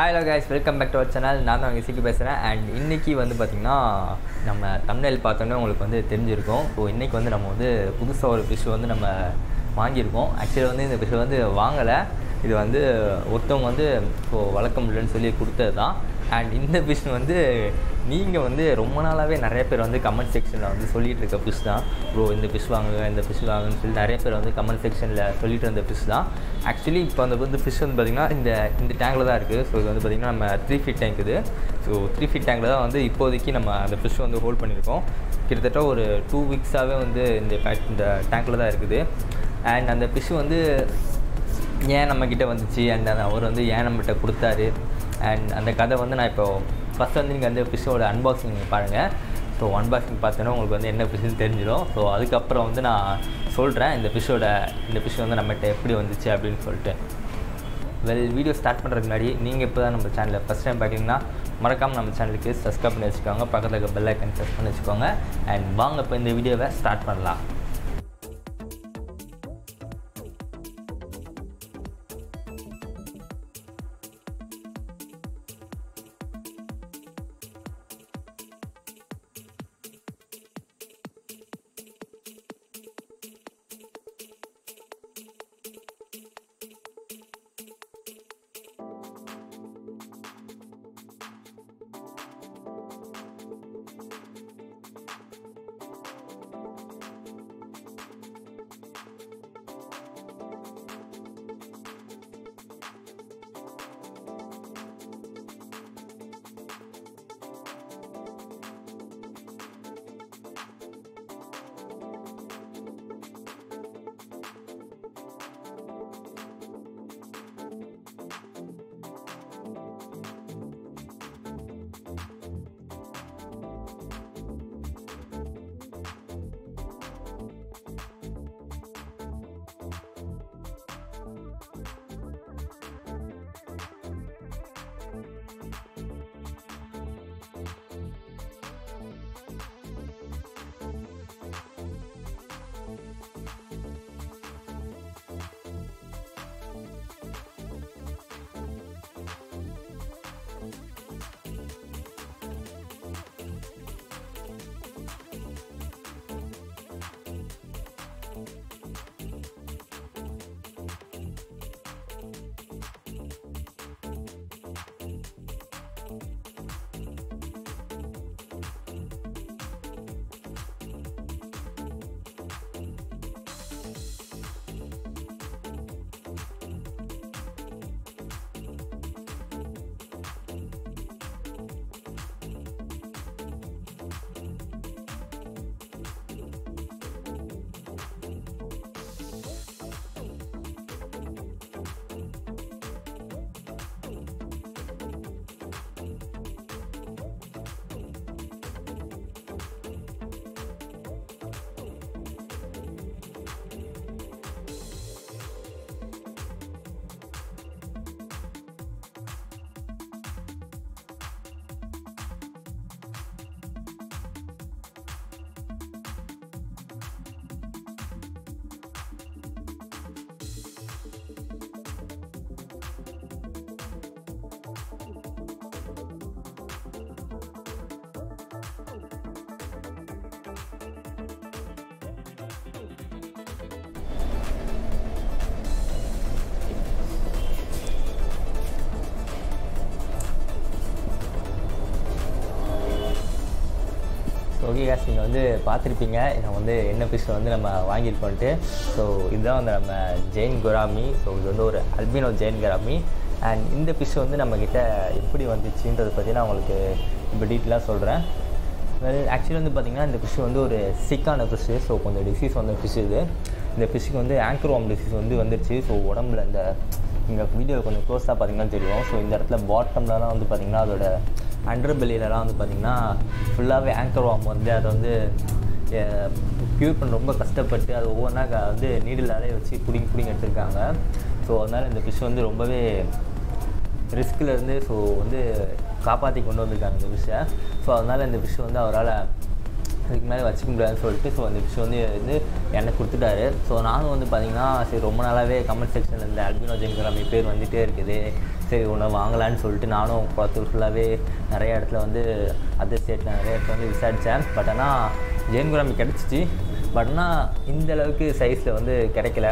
hello guys welcome back to our channel நான் தான் இசைக்கு பேசுகிறேன் அண்ட் இன்றைக்கி வந்து பார்த்திங்கன்னா நம்ம தமிழ் பார்த்தோன்னே உங்களுக்கு வந்து தெரிஞ்சிருக்கும் ஸோ இன்றைக்கி வந்து நம்ம வந்து புதுசாக ஒரு ஃபிஷ் வந்து நம்ம வாங்கியிருக்கோம் ஆக்சுவலி வந்து இந்த ஃபிஷ் வந்து வாங்கலை இது வந்து ஒருத்தவங்க வந்து ஸோ வளர்க்க முடியலன்னு சொல்லி கொடுத்தது தான் அண்ட் இந்த ஃபிஷ் வந்து நீங்கள் வந்து ரொம்ப நாளாகவே நிறைய பேர் வந்து கமெண்ட் செக்ஷனில் வந்து சொல்லிகிட்டு இருக்க ஃபிஷ் தான் ப்ரோ இந்த ஃபிஷ் வாங்குங்க இந்த ஃபிஷ் வாங்குன்னு சொல்லி நிறைய பேர் வந்து கமெண்ட் செக்ஷனில் சொல்லிட்டு இருந்த ஃபிஷ் தான் ஆக்சுவலி இப்போ அந்த வந்து ஃபிஷ் வந்து பார்த்திங்கன்னா இந்த இந்த டேங்கில் தான் இருக்குது ஸோ இது வந்து பார்த்திங்கன்னா நம்ம த்ரீ ஃபீட் டேங்க் இது ஸோ த்ரீ ஃபீட் டேங்கில் தான் வந்து இப்போதைக்கு நம்ம அந்த ஃபிஷ் வந்து ஹோல்ட் பண்ணியிருக்கோம் கிட்டத்தட்ட ஒரு டூ வீக்ஸாகவே வந்து இந்த பேக் இந்த டேங்க்கில் தான் இருக்குது அண்ட் அந்த ஃபிஷ் வந்து ஏன் நம்மக்கிட்ட வந்துச்சு அண்ட் அந்த அவர் வந்து ஏன் நம்மகிட்ட கொடுத்தாரு அண்ட் அந்த கதை வந்து நான் இப்போ ஃபஸ்ட் வந்து நீங்கள் அந்த ஃபிஷ்ஷோட அன்பாக்சிங் பாருங்கள் ஸோ அன்பாக்சிங் பார்த்தோன்னா உங்களுக்கு வந்து என்ன ஃபிஷ்ஷுன்னு தெரிஞ்சிடும் ஸோ அதுக்கப்புறம் வந்து நான் சொல்கிறேன் இந்த ஃபிஷ்ஷோட இந்த ஃபிஷ் வந்து நம்மகிட்ட எப்படி வந்துச்சு அப்படின்னு சொல்லிட்டு வெல் வீடியோ ஸ்டார்ட் பண்ணுறதுக்கு முன்னாடி நீங்கள் இப்போ தான் நம்ம சேனலில் ஃபஸ்ட் டைம் பார்த்தீங்கன்னா மறக்காமல் நம்ம சேனலுக்கு சப்ஸ்கிரைப் பண்ணி வச்சுக்கோங்க பக்கத்தில் இருக்க பெல் ஐக்கன் ப்ரெஸ் பண்ணி வச்சுக்கோங்க அண்ட் வாங்க இப்போ இந்த வீடியோவை ஸ்டார்ட் பண்ணலாம் ஓகே கேஸ் நீங்கள் வந்து பார்த்துருப்பீங்க நான் வந்து என்ன ஃபிஷ் வந்து நம்ம வாங்கியிருக்கோன்ட்டு ஸோ இதுதான் வந்து நம்ம ஜெயின் குராமி ஸோ இது வந்து ஒரு அல்பினோ ஜெயின் குராமி அண்ட் இந்த ஃபிஷ் வந்து நம்மக்கிட்ட எப்படி வந்துச்சுன்றதை பற்றி நான் உங்களுக்கு இப்போ டீட்டெயிலாக சொல்கிறேன் வெல் ஆக்சுவலி வந்து பார்த்திங்கன்னா இந்த ஃபிஷ் வந்து ஒரு சிக்கான ஃபிஷ்ஷு ஸோ கொஞ்சம் டிசீஸ் வந்த ஃபிஷ் இது இந்த ஃபிஷ்ஷுக்கு வந்து ஆங்க்ரோம் டிசீஸ் வந்து வந்துருச்சு ஸோ உடம்புல இந்த இங்கே வீடியோ கொஞ்சம் க்ளோஸாக பார்த்தீங்கன்னா தெரியும் ஸோ இந்த இடத்துல பாட்டம்லலாம் வந்து பார்த்திங்கன்னா அதோட அண்டர் பெல்லிலலாம் வந்து பார்த்திங்கன்னா ஃபுல்லாகவே ஆங்கர் வாம் வந்து அதை வந்து க்யூர் பண்ண ரொம்ப கஷ்டப்பட்டு அது ஒவ்வொன்றா வந்து நீடிலாலே வச்சு பிடிங்கி பிடிங்கி எடுத்திருக்காங்க ஸோ அதனால் இந்த ஃபிஷ் வந்து ரொம்பவே ரிஸ்கில் இருந்து ஸோ வந்து காப்பாற்றி கொண்டு வந்திருக்காங்க இந்த ஃபிஷ்ஷை ஸோ அதனால் இந்த ஃபிஷ் வந்து அவரால் இதுக்கு மேலே வச்சுக்க முடியாதுன்னு சொல்லிட்டு ஸோ அந்த ஃபிஷ் வந்து வந்து எனக்கு கொடுத்துட்டாரு ஸோ நானும் வந்து பார்த்தீங்கன்னா சரி ரொம்ப நாளாகவே கமெண்ட் செக்ஷனில் இந்த அல்பினோ ஜெங்குராமி பேர் வந்துகிட்டே இருக்குது சரி ஒன்று வாங்கலான்னு சொல்லிட்டு நானும் குளத்தூர் ஃபுல்லாகவே நிறைய இடத்துல வந்து அதர் ஸ்டேட்டில் நிறைய இடத்துல வந்து விசாரித்தேன் பட் ஆனால் ஜெயன்குராமி கிடச்சிச்சு பட் ஆனால் இந்த அளவுக்கு சைஸில் வந்து கிடைக்கல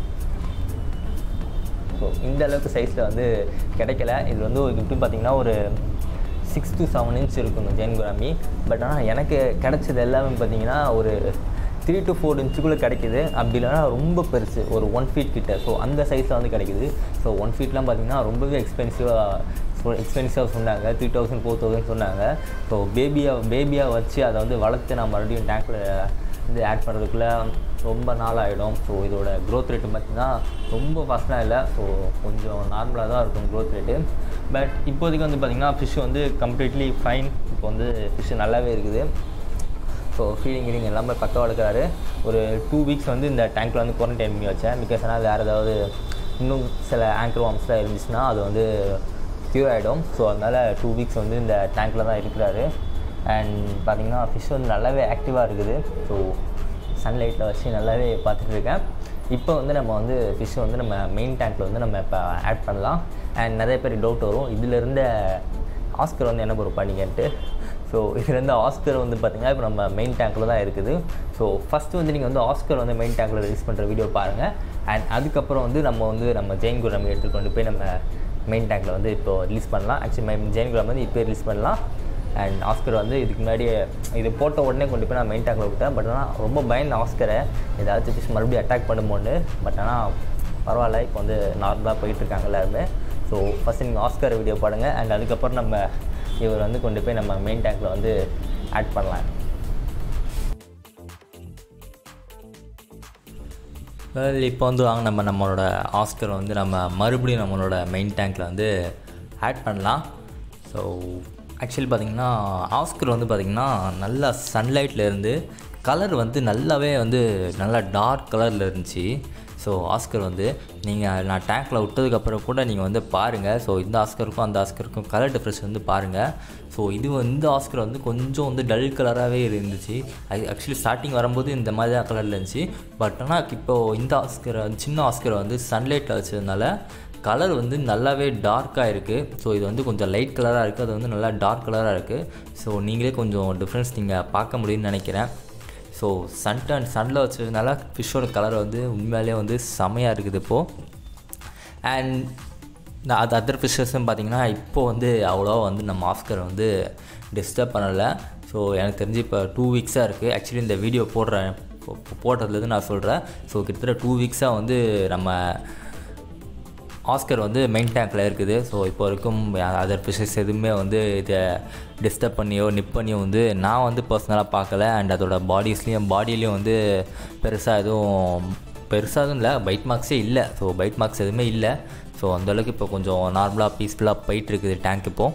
ஸோ இந்த அளவுக்கு சைஸில் வந்து கிடைக்கல இது வந்து ஒரு எப்படி பார்த்தீங்கன்னா ஒரு சிக்ஸ் டு செவன் இன்ச் இருக்கும் ஜெயின் குராமி பட் ஆனால் எனக்கு கிடைச்சது எல்லாமே பார்த்தீங்கன்னா ஒரு த்ரீ டு ஃபோர் இன்ச்சுக்குள்ளே கிடைக்குது அப்படி இல்லைனா ரொம்ப பெருசு ஒரு ஒன் ஃபீட் கிட்ட ஸோ அந்த சைஸில் வந்து கிடைக்குது ஸோ ஒன் ஃபீட்லாம் பார்த்தீங்கன்னா ரொம்பவே எக்ஸ்பென்சிவாக எக்ஸ்பென்சிவாக சொன்னாங்க த்ரீ தௌசண்ட் ஃபோர் தௌசண்ட் சொன்னாங்க ஸோ பேபியாக பேபியாக வச்சு அதை வந்து வளர்த்து நான் மறுபடியும் டேங்க்கில் வந்து ஆட் பண்ணுறதுக்குள்ளே ரொம்ப நாள் ஆகிடும் ஸோ இதோட க்ரோத் ரேட்டு பார்த்திங்கன்னா ரொம்ப ஃபஸ்ட்டாக இல்லை ஸோ கொஞ்சம் நார்மலாக தான் இருக்கும் க்ரோத் ரேட்டு பட் இப்போதைக்கு வந்து பார்த்திங்கன்னா ஃபிஷ் வந்து கம்ப்ளீட்லி ஃபைன் இப்போ வந்து ஃபிஷ் நல்லாவே இருக்குது ஸோ ஃபீலிங் கீலிங் எல்லாமே பக்கவாக எடுக்கிறாரு ஒரு டூ வீக்ஸ் வந்து இந்த டேங்க்கில் வந்து குவாரண்டைன் பண்ணி வச்சேன் பிகாஸ் ஆனால் வேறு ஏதாவது இன்னும் சில ஆங்கர் வார்ம்ஸ்லாம் இருந்துச்சுன்னா அது வந்து க்யூர் ஆகிடும் ஸோ அதனால் டூ வீக்ஸ் வந்து இந்த டேங்க்கில் தான் இருக்கிறாரு அண்ட் பார்த்திங்கன்னா ஃபிஷ் வந்து நல்லாவே ஆக்டிவாக இருக்குது ஸோ சன்லைட்டில் வச்சு நல்லாவே பார்த்துட்ருக்கேன் இப்போ வந்து நம்ம வந்து ஃபிஷ் வந்து நம்ம மெயின் டேங்க்கில் வந்து நம்ம இப்போ ஆட் பண்ணலாம் அண்ட் நிறைய பேர் டவுட் வரும் இதில் இருந்த ஆஸ்கர் வந்து என்ன பொறுப்பா நீங்கன்ட்டு ஸோ இதுலேருந்து ஆஸ்கர் வந்து பார்த்திங்கன்னா இப்போ நம்ம மெயின் டேங்க்கில் தான் இருக்குது ஸோ ஃபஸ்ட்டு வந்து நீங்கள் வந்து ஆஸ்கர் வந்து மெயின் டேங்க்கில் ரிலீஸ் பண்ணுற வீடியோ பாருங்கள் அண்ட் அதுக்கப்புறம் வந்து நம்ம வந்து நம்ம ஜெயின் குரம் எடுத்துகிட்டு கொண்டு போய் நம்ம மெயின் டேங்க்கில் வந்து இப்போ ரிலீஸ் பண்ணலாம் ஆக்சுவலி மெயின் ஜெயின் குரம் வந்து இப்போ ரிலீஸ் பண்ணலாம் அண்ட் ஆஸ்கர் வந்து இதுக்கு முன்னாடி இது போட்ட உடனே கொண்டு போய் நான் மெயின் டேங்கில் விட்டேன் பட் ஆனால் ரொம்ப பயந்த ஆஸ்கரை ஏதாச்சும் ஃபிஷ் மறுபடியும் அட்டாக் பண்ணுமோன்னு பட் ஆனால் பரவாயில்ல இப்போ வந்து நார்மலாக போயிட்டுருக்காங்க எல்லாருமே ஸோ ஃபஸ்ட்டு நீங்கள் ஆஸ்கர் வீடியோ பாடுங்க அண்ட் அதுக்கப்புறம் நம்ம இவர் வந்து கொண்டு போய் நம்ம மெயின் டேங்க்கில் வந்து ஆட் பண்ணலாம் வெல் இப்போ வந்து வாங்க நம்ம நம்மளோட ஆஸ்கரை வந்து நம்ம மறுபடியும் நம்மளோட மெயின் டேங்க்கில் வந்து ஆட் பண்ணலாம் ஸோ ஆக்சுவலி பார்த்திங்கன்னா ஆஸ்கர் வந்து பார்த்திங்கன்னா நல்லா சன்லைட்டில் இருந்து கலர் வந்து நல்லாவே வந்து நல்லா டார்க் கலரில் இருந்துச்சு ஸோ ஆஸ்கர் வந்து நீங்கள் நான் டேங்க்கில் விட்டதுக்கப்புறம் கூட நீங்கள் வந்து பாருங்கள் ஸோ இந்த ஆஸ்கருக்கும் அந்த ஆஸ்கருக்கும் கலர் டிஃப்ரென்ஸ் வந்து பாருங்கள் ஸோ இது வந்து ஆஸ்கர் வந்து கொஞ்சம் வந்து டல் கலராகவே இருந்துச்சு அது ஆக்சுவலி ஸ்டார்டிங் வரும்போது இந்த மாதிரி தான் கலரில் இருந்துச்சு பட் ஆனால் இப்போது இந்த ஆஸ்கரை சின்ன ஆஸ்கரை வந்து சன்லைட்டில் வச்சதுனால கலர் வந்து நல்லாவே டார்க்காக இருக்குது ஸோ இது வந்து கொஞ்சம் லைட் கலராக இருக்குது அது வந்து நல்லா டார்க் கலராக இருக்குது ஸோ நீங்களே கொஞ்சம் டிஃப்ரென்ஸ் நீங்கள் பார்க்க முடியும்னு நினைக்கிறேன் ஸோ சன் அண்ட் சன்னில் வச்சதுனால ஃபிஷ்ஷோட கலர் வந்து உண்மையிலே வந்து செமையாக இருக்குது இப்போது அண்ட் அது அதர் ஃபிஷ்ஷஸும் பார்த்திங்கன்னா இப்போது வந்து அவ்வளோவா வந்து நம்ம ஆஸ்கரை வந்து டிஸ்டர்ப் பண்ணலை ஸோ எனக்கு தெரிஞ்சு இப்போ டூ வீக்ஸாக இருக்குது ஆக்சுவலி இந்த வீடியோ போடுறேன் போடுறதுலேருந்து நான் சொல்கிறேன் ஸோ கிட்டத்தட்ட டூ வீக்ஸாக வந்து நம்ம ஆஸ்கர் வந்து மெயின் டேங்க்கில் இருக்குது ஸோ இப்போ வரைக்கும் அதர் ஃபிஷஸ் எதுவுமே வந்து இதை டிஸ்டர்ப் பண்ணியோ நிப் பண்ணியோ வந்து நான் வந்து பர்சனலாக பார்க்கல அண்ட் அதோட பாடிஸ்லேயும் பாடியிலையும் வந்து பெருசாக எதுவும் பெருசாக எதுவும் இல்லை பைட் மார்க்ஸே இல்லை ஸோ பைட் மார்க்ஸ் எதுவுமே இல்லை ஸோ அந்தளவுக்கு இப்போ கொஞ்சம் நார்மலாக பீஸ்ஃபுல்லாக போயிட்டுருக்குது டேங்க் இப்போது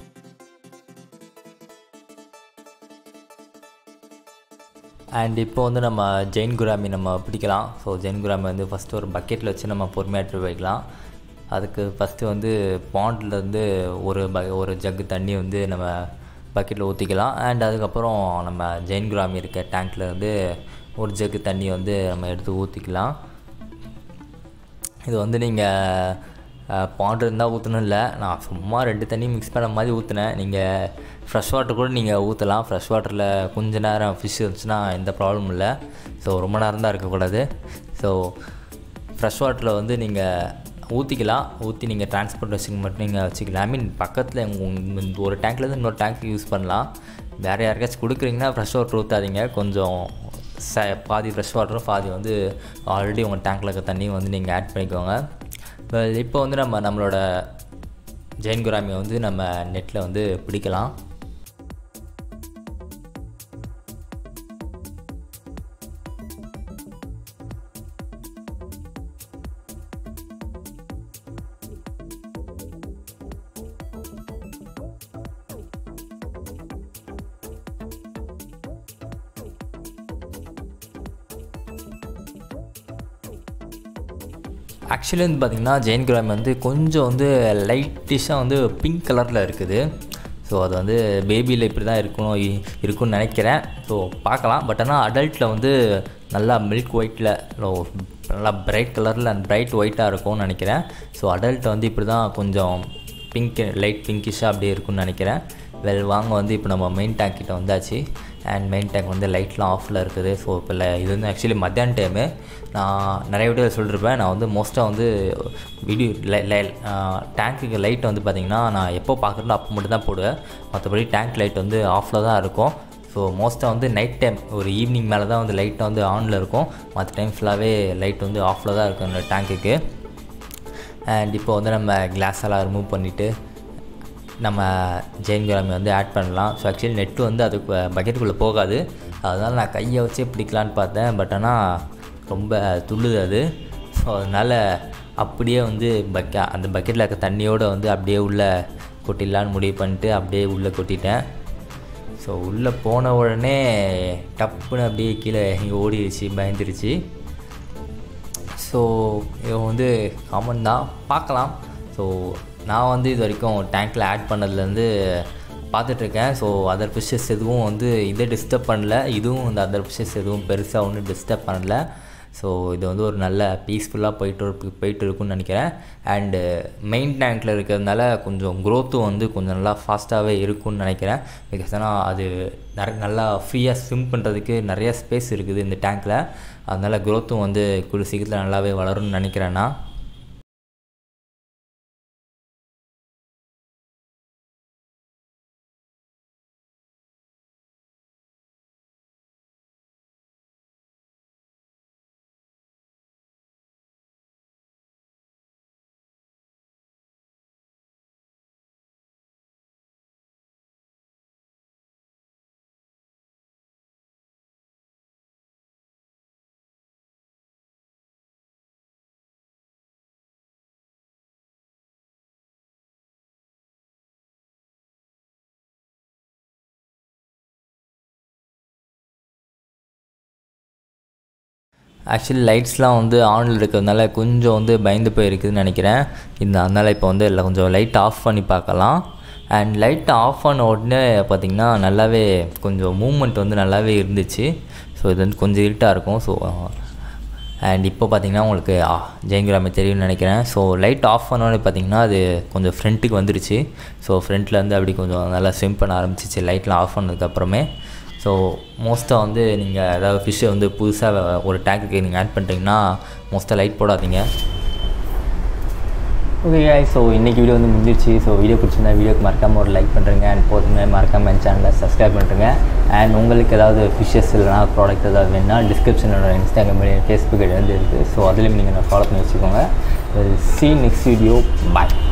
அண்ட் இப்போ வந்து நம்ம ஜெயின் குராமி நம்ம பிடிக்கலாம் ஸோ ஜெயின் குராமி வந்து ஃபஸ்ட்டு ஒரு பக்கெட்டில் வச்சு நம்ம பொறுமையாக எடுத்து வைக்கலாம் அதுக்கு ஃபஸ்ட்டு வந்து பாண்ட்லேருந்து ஒரு ப ஒரு ஜக்கு தண்ணி வந்து நம்ம பக்கெட்டில் ஊற்றிக்கலாம் அண்ட் அதுக்கப்புறம் நம்ம ஜெயின் குராமி இருக்க டேங்க்கில் வந்து ஒரு ஜக்கு தண்ணி வந்து நம்ம எடுத்து ஊற்றிக்கலாம் இது வந்து நீங்கள் பாண்ட் இருந்தால் ஊற்றணும் இல்லை நான் சும்மா ரெண்டு தண்ணி மிக்ஸ் பண்ண மாதிரி ஊற்றினேன் நீங்கள் ஃப்ரெஷ் வாட்டர் கூட நீங்கள் ஊற்றலாம் ஃப்ரெஷ் வாட்டரில் கொஞ்ச நேரம் ஃபிஷ் இருந்துச்சுன்னா எந்த ப்ராப்ளமும் இல்லை ஸோ ரொம்ப நேரம் தான் இருக்கக்கூடாது ஸோ ஃப்ரெஷ் வாட்டரில் வந்து நீங்கள் ஊற்றிக்கலாம் ஊற்றி நீங்கள் டிரான்ஸ்போர்ட் வச்சுக்க மட்டும் நீங்கள் வச்சுக்கலாம் ஐ மீன் பக்கத்தில் உங்கள் ஒரு டேங்க்லேருந்து இன்னொரு டேங்க் யூஸ் பண்ணலாம் வேறு யாருக்காச்சும் கொடுக்குறீங்கன்னா ஃப்ரெஷ் வாட்டர் ஊற்றாதீங்க கொஞ்சம் ச பாதி ஃப்ரெஷ் வாட்டரும் பாதி வந்து ஆல்ரெடி உங்கள் டேங்க்கில் இருக்க தண்ணியும் வந்து நீங்கள் ஆட் பண்ணிக்கோங்க இப்போ வந்து நம்ம நம்மளோட ஜெயின் குராமியை வந்து நம்ம நெட்டில் வந்து பிடிக்கலாம் ஆக்சுவலி வந்து பார்த்திங்கன்னா ஜெயின் கிராம் வந்து கொஞ்சம் வந்து லைட்டிஷாக வந்து பிங்க் கலரில் இருக்குது ஸோ அது வந்து பேபியில் இப்படி தான் இருக்கணும் இருக்கும்னு நினைக்கிறேன் ஸோ பார்க்கலாம் பட் ஆனால் அடல்ட்டில் வந்து நல்லா மில்க் ஒயிட்டில் நல்லா பிரைட் கலரில் அண்ட் பிரைட் ஒயிட்டாக இருக்கும்னு நினைக்கிறேன் ஸோ அடல்ட் வந்து இப்படி தான் கொஞ்சம் பிங்க் லைட் பிங்கிஷாக அப்படியே இருக்கும்னு நினைக்கிறேன் வெல் வாங்க வந்து இப்போ நம்ம மெயின் டேங்க் கிட்ட வந்தாச்சு அண்ட் மெயின் டேங்க் வந்து லைட்லாம் ஆஃபில் இருக்குது ஸோ இப்போ இல்லை இது வந்து ஆக்சுவலி மத்தியான டைமு நான் நிறைய வீடியோ சொல்லியிருப்பேன் நான் வந்து மோஸ்ட்டாக வந்து வீடியோ டேங்க்குக்கு லைட் வந்து பார்த்திங்கன்னா நான் எப்போ பார்க்குறதோ அப்போ மட்டும் தான் போடுவேன் மற்றபடி டேங்க் லைட் வந்து ஆஃபில் தான் இருக்கும் ஸோ மோஸ்ட்டாக வந்து நைட் டைம் ஒரு ஈவினிங் மேலே தான் வந்து லைட்டை வந்து ஆனில் இருக்கும் மற்ற டைம் ஃபுல்லாகவே லைட் வந்து ஆஃபில் தான் இருக்கும் அந்த டேங்க்குக்கு அண்ட் இப்போ வந்து நம்ம கிளாஸ் எல்லாம் ரிமூவ் பண்ணிவிட்டு நம்ம ஜெயின் கிராமி வந்து ஆட் பண்ணலாம் ஸோ ஆக்சுவலி நெட்டு வந்து அதுக்கு பக்கெட்டுக்குள்ளே போகாது அதனால் நான் கையை வச்சே பிடிக்கலான்னு பார்த்தேன் பட் ஆனால் ரொம்ப துள்ளுது அது ஸோ அதனால் அப்படியே வந்து பக்க அந்த பக்கெட்டில் இருக்க தண்ணியோடு வந்து அப்படியே உள்ளே கொட்டிடலான்னு முடிவு பண்ணிட்டு அப்படியே உள்ளே கொட்டிட்டேன் ஸோ உள்ளே போன உடனே டப்புன்னு அப்படியே கீழே இங்கே ஓடிடுச்சு பயந்துருச்சு ஸோ இவன் வந்து காமன் தான் பார்க்கலாம் ஸோ நான் வந்து இது வரைக்கும் டேங்க்கில் ஆட் பண்ணதுலேருந்து பார்த்துட்ருக்கேன் ஸோ அதர் ஃபிஷ்ஷஸ் எதுவும் வந்து இதை டிஸ்டர்ப் பண்ணல இதுவும் இந்த அதர் ஃபிஷ்ஷஸ் எதுவும் பெருசாக ஒன்றும் டிஸ்டர்ப் பண்ணல ஸோ இது வந்து ஒரு நல்ல பீஸ்ஃபுல்லாக போயிட்டு இருக்கு- போயிட்டு இருக்கும்னு நினைக்கிறேன் அண்டு மெயின் டேங்க்கில் இருக்கிறதுனால கொஞ்சம் க்ரோத்தும் வந்து கொஞ்சம் நல்லா ஃபாஸ்ட்டாகவே இருக்கும்னு நினைக்கிறேன் பிகாஸ் ஏன்னா அது நிறைய நல்லா ஃப்ரீயாக ஸ்விம் பண்ணுறதுக்கு நிறைய ஸ்பேஸ் இருக்குது இந்த டேங்க்கில் அதனால் க்ரோத்தும் வந்து கூடிய சீக்கிரத்தில் நல்லாவே வளரும்னு நினைக்கிறேன் நான் ஆக்சுவலி லைட்ஸ்லாம் வந்து ஆனில் இருக்கிறதுனால கொஞ்சம் வந்து பயந்து போயிருக்குதுன்னு நினைக்கிறேன் இந்த அதனால் இப்போ வந்து இல்லை கொஞ்சம் லைட் ஆஃப் பண்ணி பார்க்கலாம் அண்ட் லைட் ஆஃப் பண்ண உடனே பார்த்திங்கன்னா நல்லாவே கொஞ்சம் மூமெண்ட் வந்து நல்லாவே இருந்துச்சு ஸோ இது வந்து கொஞ்சம் இருட்டாக இருக்கும் ஸோ அண்ட் இப்போ பார்த்தீங்கன்னா உங்களுக்கு ஜெயங்கிராமி தெரியும்னு நினைக்கிறேன் ஸோ லைட் ஆஃப் பண்ணோடனே பார்த்தீங்கன்னா அது கொஞ்சம் ஃப்ரண்ட்டுக்கு வந்துருச்சு ஸோ ஃப்ரண்ட்லேருந்து அப்படி கொஞ்சம் நல்லா ஸ்விம் பண்ண ஆரம்பிச்சிச்சு லைட்லாம் ஆஃப் பண்ணதுக்கப்புறமே ஸோ மோஸ்ட்டாக வந்து நீங்கள் ஏதாவது ஃபிஷ்ஷை வந்து புதுசாக ஒரு டேங்குக்கு நீங்கள் ஆட் பண்ணுறீங்கன்னா மோஸ்ட்டாக லைட் போடாதீங்க ஓகே ஸோ இன்றைக்கி வீடியோ வந்து முடிஞ்சிருச்சு ஸோ வீடியோ பிடிச்சிருந்தா வீடியோக்கு மறக்காமல் ஒரு லைக் பண்ணுறேங்க அண்ட் போதுமே மறக்காமல் என் சேனலை சப்ஸ்கிரைப் பண்ணுறேங்க அண்ட் உங்களுக்கு ஏதாவது ஃபிஷ்ஷஸ் இல்லைனா ப்ராடக்ட் ஏதாவது வேணுன்னா டிஸ்கிரிப்ஷனோட இன்ஸ்டாகிராம் ஃபேஸ்புக் வந்து இருக்குது ஸோ அதுலேயும் நீங்கள் ஃபாலோ பண்ணி வச்சுக்கோங்க சி நெக்ஸ்ட் வீடியோ பாய்